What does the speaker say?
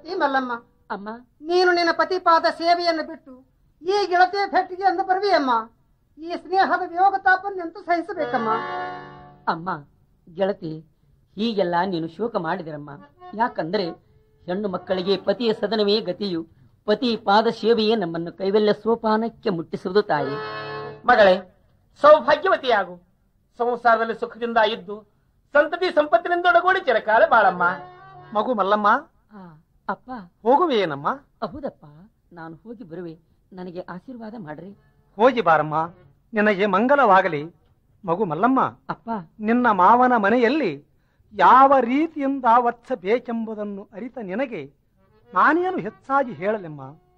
ಗೆಳತಿ ಮಲ್ಲಮ್ಮ ಅಮ್ಮ ನೀನು ನಿನ್ನ ಪತಿಪಾದ ಸೇವೆಯನ್ನು ಬಿಟ್ಟು ಈ ಗೆಳತಿಯ ಭೇಟಿಗೆ ಎಂದು ಬರುವಿಯಮ್ಮ ಈ ಸ್ನೇಹದ ವಿಯೋಗ ತಾಪನ್ನೆಂತೂ ಸಹಿಸಬೇಕಮ್ಮ ಅಮ್ಮ ಗೆಳತಿ ಹೀಗೆಲ್ಲ ನೀನು ಶೋಕ ಮಾಡಿದಿರಮ್ಮ ಯಾಕಂದ್ರೆ ಹೆಣ್ಣು ಮಕ್ಕಳಿಗೆ ಪತಿಯ ಸದನವೇ ಗತಿಯು ಪತಿ ಪಾದ ಸೇವೆಯೇ ನಮ್ಮನ್ನು ಕೈವಲ್ಯ ಸೋಪಾನಕ್ಕೆ ಮುಟ್ಟಿಸುವುದು ತಾಯಿ ಮಗಳೇ ಸೌಭಾಗ್ಯವತಿಯಾಗು ಸಂಸಾರದಲ್ಲಿ ಸುಖದಿಂದ ಇದ್ದು ಸಂತತಿ ಸಂಪತ್ತಿನಿಂದೊಡಗೂಡಿ ಚಿರಕಾಲ ಬಾಳಮ್ಮ ಮಗು ಮಲ್ಲಮ್ಮ ಆ, ಅಪ್ಪ ಹೋಗುವೆಯೇನಮ್ಮ ಹೌದಪ್ಪ ನಾನು ಹೋಗಿ ಬರುವೆ ನನಗೆ ಆಶೀರ್ವಾದ ಮಾಡ್ರಿ ಹೋಗಿ ಬಾರಮ್ಮ ನಿನಗೆ ಮಂಗಲವಾಗಲಿ ಮಗು ಮಲ್ಲಮ್ಮ ಅಪ್ಪ ನಿನ್ನ ಮಾವನ ಮನೆಯಲ್ಲಿ ಯಾವ ರೀತಿಯಿಂದ ವರ್ತಿಸಬೇಕೆಂಬುದನ್ನು ಅರಿತ ನಿನಗೆ ನಾನೇನು ಹೆಚ್ಚಾಗಿ ಹೇಳಲೆಮ್ಮ